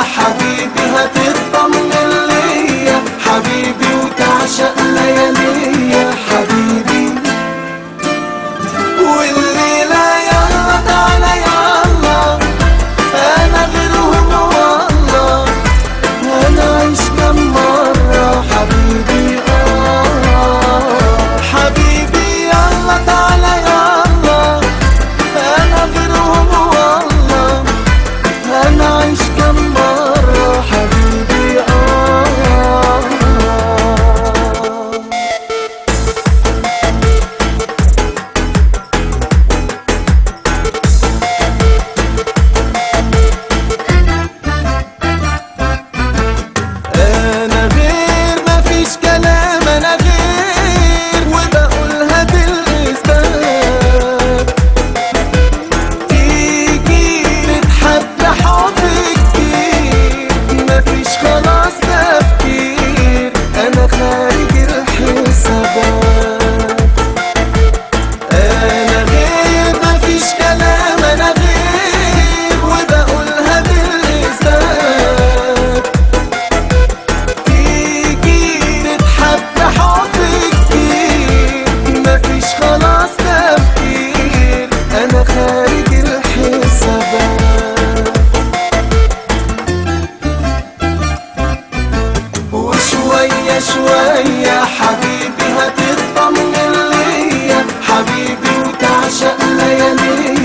حبيبي هتطمن ليا حبيبي وتعشق لياليا حبيبي والليلة يلا تعالى يلا أنا غيرهم والله هنعيش كم مرة حبيبي آه حبيبي يلا تعالى يلا أنا غيرهم والله هنعيش كم مرة حبيبي آه انا غير مفيش كلام انا غير وبقولها بالاثبات تيجي نتحدى حب كتير مفيش خلاص تفكير انا خارج الحسابات انا غير مفيش كلام انا غير وبقولها بالاثبات تيجي نتحدى حب كتير مفيش خلاص تفكير انا خارج الحسابات وشوية شوية حبيبي هتطمن ليا حبيبي وتعشق لياليا